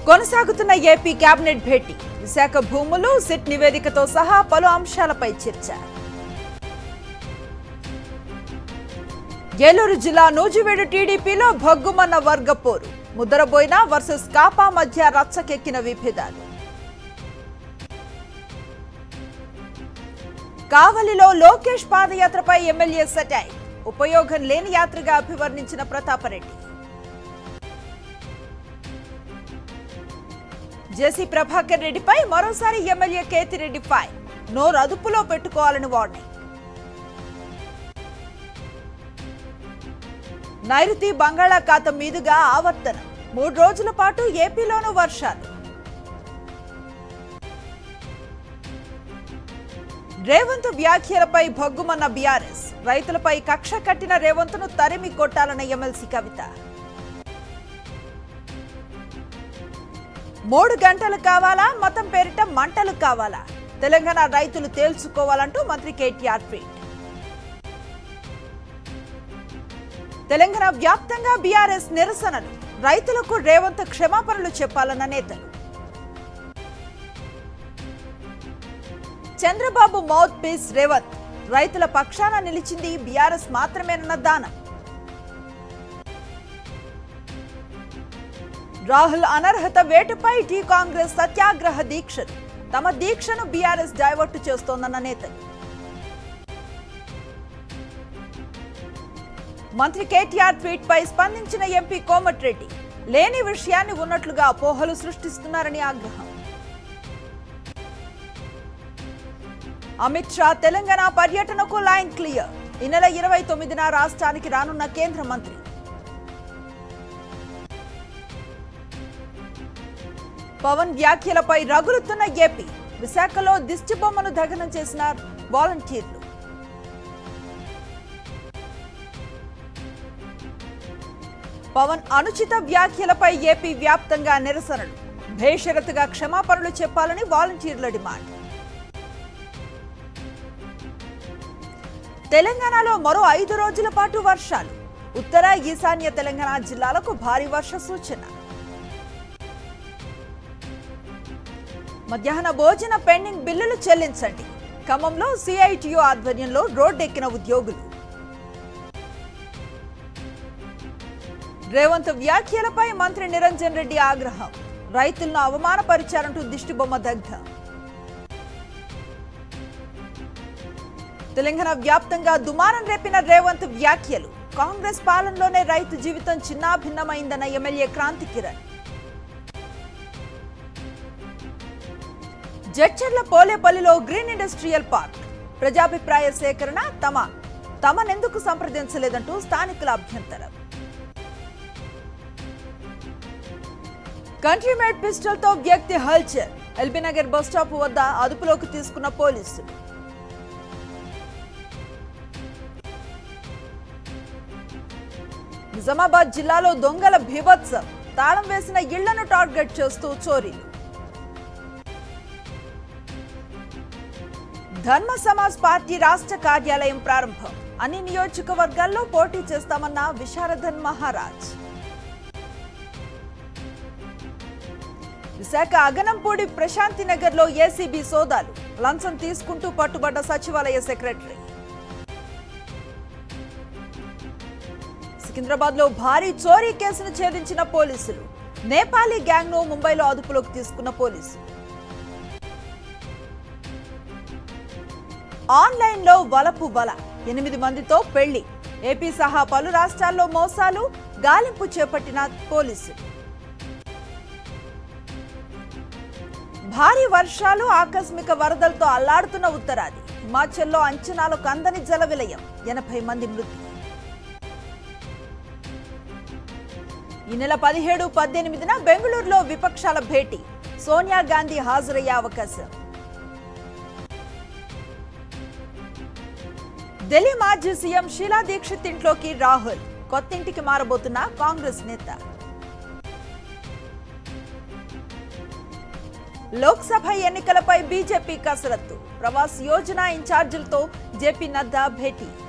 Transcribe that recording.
కొనసాగుతున్న AP cabinet భేటీ విశాఖ భూములు సిట్ నివేదికతో సహా పలు అంశాలపై చర్చ ఏలూరు జిల్లా నూజివీడు టీడీపీలో భగ్గుమన్న వర్గ పోరు ముద్దరబోయిన వర్సెస్ కాపా మధ్య రచ్చకెక్కిన విభేదాలు కావలిలో లోకేష్ పాదయాత్రపై ఎమ్మెల్యే సటాయ్ ఉపయోగం లేని యాత్రగా అభివర్ణించిన ప్రతాపరెడ్డి జేసీ ప్రభాకర్ రెడ్డిపై మరోసారి ఎమ్మెల్యే కేతిరెడ్డి ఫైన్ నోరు అదుపులో పెట్టుకోవాలని వార్నింగ్ నైరుతి బంగాళాఖాతం మీదుగా ఆవర్తనం మూడు రోజుల పాటు ఏపీలోనూ వర్షాలు రేవంత్ వ్యాఖ్యలపై భగ్గుమన్న బీఆర్ఎస్ రైతులపై కక్ష కట్టిన రేవంత్ను తరిమి కొట్టాలన్న ఎమ్మెల్సీ కవిత మూడు గంటలు కావాలా మతం పేరిట మంటలు కావాలా తెలంగాణ రైతులు తేల్చుకోవాలంటూ మంత్రి కేటీఆర్ ట్వీట్ తెలంగాణ వ్యాప్తంగా బీఆర్ఎస్ నిరసనలు రైతులకు రేవంత్ క్షమాపణలు చెప్పాలన్న నేతలు చంద్రబాబు మౌత్ పీస్ రేవంత్ రైతుల పక్షాన నిలిచింది బీఆర్ఎస్ మాత్రమేనన్న దానం రాహుల్ అనర్హత వేటుపై టీ కాంగ్రెస్ సత్యాగ్రహ దీక్షలు తమ దీక్షను బీఆర్ఎస్ డైవర్ట్ చేస్తోందన్న నేతలు మంత్రి కేటీఆర్ ట్వీట్ పై స్పందించిన ఎంపీ కోమటిరెడ్డి లేని విషయాన్ని ఉన్నట్లుగా అపోహలు సృష్టిస్తున్నారని ఆగ్రహం అమిత్ షా తెలంగాణ పర్యటనకు లైన్ క్లియర్ ఈ నెల ఇరవై తొమ్మిదిన రాష్ట్రానికి రానున్న కేంద్ర మంత్రి పవన్ వ్యాఖ్యలపై రగులుతున్న ఏపీ విశాఖలో దిష్టిబొమ్మను దహనం చేసిన వాలంటీర్లు పవన్ అనుచిత వ్యాఖ్యలపై ఏపీ వ్యాప్తంగా నిరసనలు భేషరతుగా క్షమాపణలు చెప్పాలని వాలంటీర్ల డిమాండ్ తెలంగాణలో మరో ఐదు రోజుల పాటు వర్షాలు ఉత్తర ఈశాన్య తెలంగాణ జిల్లాలకు భారీ వర్ష సూచన మధ్యాహ్న భోజన పెండింగ్ బిల్లులు చెల్లించండి ఖమ్మంలో సిఐటియు ఆధ్వర్యంలో రోడ్డెక్కిన ఉద్యోగులు రేవంత్ వ్యాఖ్యలపై మంత్రి నిరంజన్ రెడ్డి ఆగ్రహం రైతులను అవమానపరిచారంటూ దిష్టిబొమ్మ దగ్ధం తెలంగాణ వ్యాప్తంగా దుమారం రేపిన రేవంత్ వ్యాఖ్యలు కాంగ్రెస్ పాలనలోనే రైతు జీవితం చిన్నాభిన్నమైందన్న ఎమ్మెల్యే క్రాంతి కిరణ్ జడ్చర్ల పోలేపల్లిలో గ్రీన్ ఇండస్ట్రియల్ పార్క్ ప్రజాభిప్రాయ సేకరణ తమ తమనెందుకు సంప్రదించలేదంటూ స్థానికుల అభ్యంతరం కంట్రీమేడ్ పిస్టల్ తో వ్యక్తి హల్చర్ ఎల్బీనగర్ బస్ స్టాప్ వద్ద అదుపులోకి తీసుకున్న పోలీసులు నిజామాబాద్ జిల్లాలో దొంగల భీభత్సం తాళం వేసిన ఇళ్లను టార్గెట్ చేస్తూ చోరీలు ధర్మ సమాజ్ పార్టీ రాష్ట్ర కార్యాలయం ప్రారంభం అన్ని నియోజకవర్గాల్లో పోటీ చేస్తామన్న విశారదన్ మహారాజ్ విశాఖ అగనంపూడి ప్రశాంతి నగర్ లో ఏసీబీ సోదాలు లంచం తీసుకుంటూ పట్టుబడ్డ సచివాలయ సెక్రటరీ సికింద్రాబాద్ లో భారీ చోరీ కేసును ఛేదించిన పోలీసులు నేపాలీ గ్యాంగ్ ను ముంబైలో అదుపులోకి తీసుకున్న పోలీసులు ఆన్లైన్ లో వలపు వల ఎనిమిది మందితో పెళ్లి ఏపీ సహా పలు రాష్ట్రాల్లో మోసాలు గాలింపు చేపట్టిన పోలీసులు భారీ వర్షాలు ఆకస్మిక వరదలతో అల్లాడుతున్న ఉత్తరాది హిమాచల్లో అంచనాలకు అందని జల విలయం ఎనభై మంది మృతి ఈ నెల పదిహేడు పద్దెనిమిదిన బెంగళూరులో విపక్షాల భేటీ సోనియా గాంధీ హాజరయ్యే అవకాశం ఢిల్లీ మాజీ సీఎం షీలా దీక్షిత్ ఇంట్లోకి రాహుల్ కొత్తింటికి మారబోతున్న కాంగ్రెస్ నేత లోక్సభ ఎన్నికలపై బీజేపీ కసరత్తు ప్రవాస్ యోజన ఇన్ఛార్జీలతో జేపీ నడ్డా భేటీ